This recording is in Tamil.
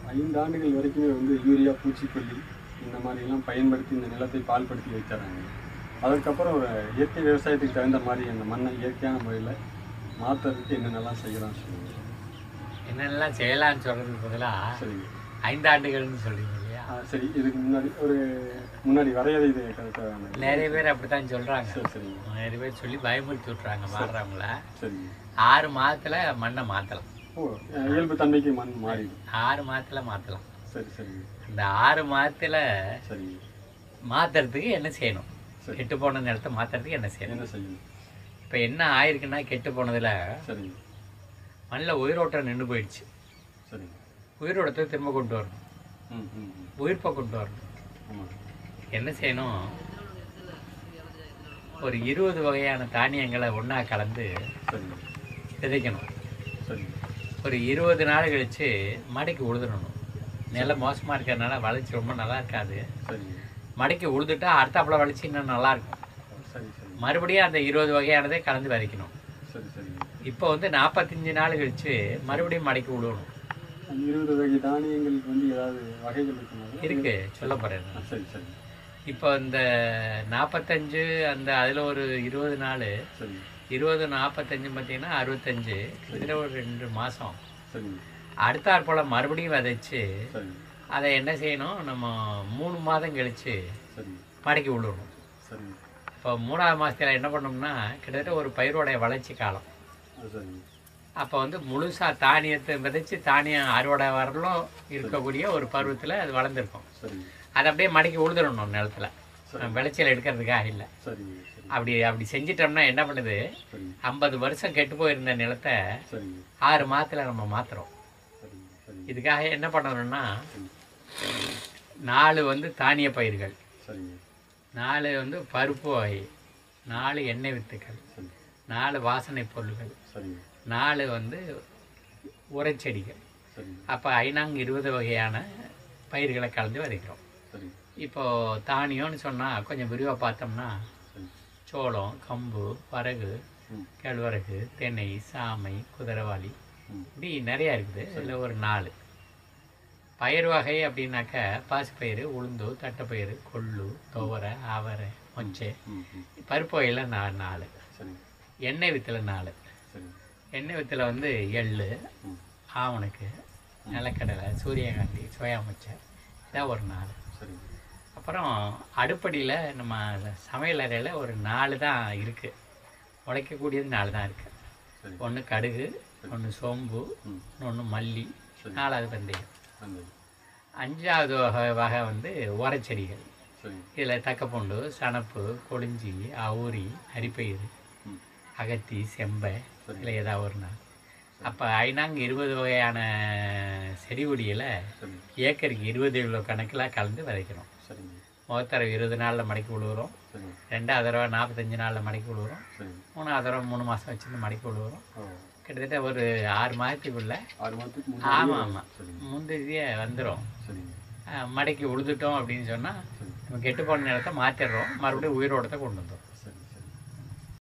ஐந்து ஆண்டுகள் வரைக்குமே வந்து யூரியா பூச்சிக்கொல்லி இந்த மாதிரிலாம் பயன்படுத்தி இந்த நிலத்தை பால்படுத்தி வைக்கிறாங்க அதுக்கப்புறம் ஒரு இயற்கை விவசாயத்துக்கு தகுந்த மாதிரி அந்த மண்ணை இயற்கையான முறையில் மாற்றுறதுக்கு என்னென்னலாம் செய்யலாம் சொல்லுங்க என்னென்னலாம் செய்யலாம்னு சொல்கிறதுக்கு பதிலாக சரிங்க ஐந்தாண்டுகள்னு சொல்கிறீங்க இல்லையா ஆ, சரி இதுக்கு முன்னாடி ஒரு முன்னாடி வரையறை இது கரெக்டாக நிறைய பேர் அப்படி தான் சொல்கிறாங்க சரி சரிங்க நிறைய பேர் சொல்லி பயமுறுத்தி விட்றாங்க மாறுறவங்கள சரிங்க ஆறு மாதத்தில் மண்ணை மாற்றலாம் ஓ இயல்பு தன்மைக்கு மண் மாறிடும் ஆறு மாதத்தில் மாற்றலாம் சரி சரிங்க அந்த ஆறு மாதத்தில் சரிங்க மாற்றுறதுக்கு என்ன செய்யணும் சரி. கெட்டு போன நிலத்தை மாற்றுறதுக்கு என்ன செய்யணும் என்ன செய்யணும் இப்போ என்ன ஆயிருக்குன்னா கெட்டு போனதில் சரிங்க மண்ணில் உயிரோட்டம் நின்று போயிடுச்சு சரிங்க உயிரோட்டத்தை திரும்ப கொண்டு வரணும் ம் ம் ம் உயிர்ப்பை கொண்டு வரணும் ஆமாம் என்ன செய்யணும் ஒரு இருபது வகையான தானியங்களை ஒன்றா கலந்து சரிங்க விதைக்கணும் சரிங்க ஒரு இருபது நாள் கழித்து மடைக்கு உழுதுடணும் நிலம் மோசமாக இருக்கிறதுனால வளர்ச்சி ரொம்ப நல்லா இருக்காது சரிங்க மடைக்கு உழுதுட்டா அடுத்தாப்புல வளர்ச்சி இன்னும் நல்லா இருக்கும் சரி சரி மறுபடியும் அந்த இருபது வகையானதை கலந்து விதைக்கணும் சரி சரிங்க இப்போ வந்து நாற்பத்தஞ்சு நாள் கழித்து மறுபடியும் மடைக்கு விழுவணும் அந்த இருபது வகை தானியங்களுக்கு வந்து ஏதாவது வகைகள் இருக்குங்களா இருக்கு சொல்ல போகிறேன் ஆ, சரி சரி இப்போ இந்த நாற்பத்தஞ்சு அந்த அதில் ஒரு இருபது நாள் சரிங்க இருபது நாற்பத்தஞ்சு பார்த்தீங்கன்னா அறுபத்தஞ்சு கிட்டத்தட்ட ஒரு ரெண்டு மாதம் சரிங்க அடுத்தாற் போல் மறுபடியும் விதைச்சு சரிங்க அதை என்ன செய்யணும் நம்ம மூணு மாதம் கழித்து சரிங்க மடக்கி விடணும் சரிங்க இப்போ மூணாவது மாதத்தில் என்ன பண்ணோம்னா கிட்டத்தட்ட ஒரு பயிரோடைய வளர்ச்சி காலம் ஆ சரிங்க அப்போ வந்து முழுசாக தானியத்தை விதைச்சு தானியம் அறுவடை வரலும் இருக்கக்கூடிய ஒரு பருவத்தில் அது வளர்ந்துருக்கும் சரிங்க அதை அப்படியே மடக்கி உழுதுடணும் நிலத்துல சரி. விளைச்சல் எடுக்கிறதுக்காக இல்லை சரிங்க சரி அப்படி அப்படி செஞ்சிட்டோம்னா என்ன பண்ணுது சரிங்க ஐம்பது வருஷம் கெட்டு போயிருந்த நிலத்தை சரிங்க ஆறு மாதத்தில் நம்ம மாற்றுறோம் சரிங்க சரிங்க இதுக்காக என்ன பண்ணணும்னா நாலு வந்து தானிய பயிர்கள் சரிங்க நாலு வந்து பருப்பு வகை நாலு எண்ணெய் வித்துக்கள் சரி நாலு வாசனை பொருள்கள் சரிங்க நாலு வந்து உரைச்செடிகள் சரிங்க அப்போ ஐநாங்க இருபது வகையான பயிர்களை கலந்து விதைக்கிறோம் சரிங்க இப்போது தானியம்னு சொன்னால் கொஞ்சம் விரிவாக பார்த்தோம்னா சரி சோளம் கம்பு வரகு ம் கேழ்வரகு தென்னை சாமை குதிரவாளி ம் இப்படி நிறையா இருக்குது இதில் ஒரு நாலு பயிர் வகை அப்படின்னாக்க பாசிப்பயிறு உளுந்து தட்டைப்பயிறு கொள்ளு துவரை அவரை மொச்சை ம் ம் பருப்பு வகையில் நாலு நாலு சரிங்க எண்ணெய் வித்தில் நாலு சரிங்க எண்ணெய் வித்தில் வந்து எள் ம் ஆவணுக்கு நிலக்கடலை சூரியகாந்தி சோயா மொச்சை இதான் ஒரு நாலு சரிங்க அப்புறம் அடுப்படியில் நம்ம சமையல் அறையில் ஒரு நாலு தான் இருக்குது உழைக்கக்கூடியது நாலு தான் இருக்குது சரி ஒன்று கடுகு ஒன்று சோம்பு ம் இன்னொன்று மல்லி சரி. நாலாவது வெந்தயம் அந்த அஞ்சாவது வகை வகை வந்து உரச்செடிகள் சரிங்க இதில் தக்கப்பூண்டு சணப்பு கொளிஞ்சி அவுரி அரிப்பயிறு ம் அகத்தி செம்பை சரி. இல்லை ஏதாவது ஒரு நாள் அப்போ ஐநாங்க இருபது வகையான செடி கொடிகளை சரிங்க ஏக்கருக்கு இருபது கிலோ கணக்கில் கலந்து விதைக்கிறோம் சரிங்க முதல் தடவை இருபது நாளில் மடக்கி விழுவுறோம் சரிங்க ரெண்டாவது தடவை நாற்பத்தஞ்சு நாளில் மடக்கி விழுவுறோம் சரிங்க மூணாவது தடவை மூணு மாதம் வச்சுருந்து மடக்கி விழுவுறோம் ஓ கிட்டத்தட்ட ஒரு ஆறு மாதத்துக்குள்ள ஆறு மாதத்துக்கு ஆமாம் முன்னாடி ஆமாம் சரிங்க முந்தைய வந்துடும் சரிங்க மடக்கி உழுதுட்டோம் அப்படின்னு சொன்னால் சரி நம்ம கெட்டு போன நிலத்தை மாற்றிடுறோம் மறுபடியும் உயிரோட்டத்தை கொண்டு வந்துடும்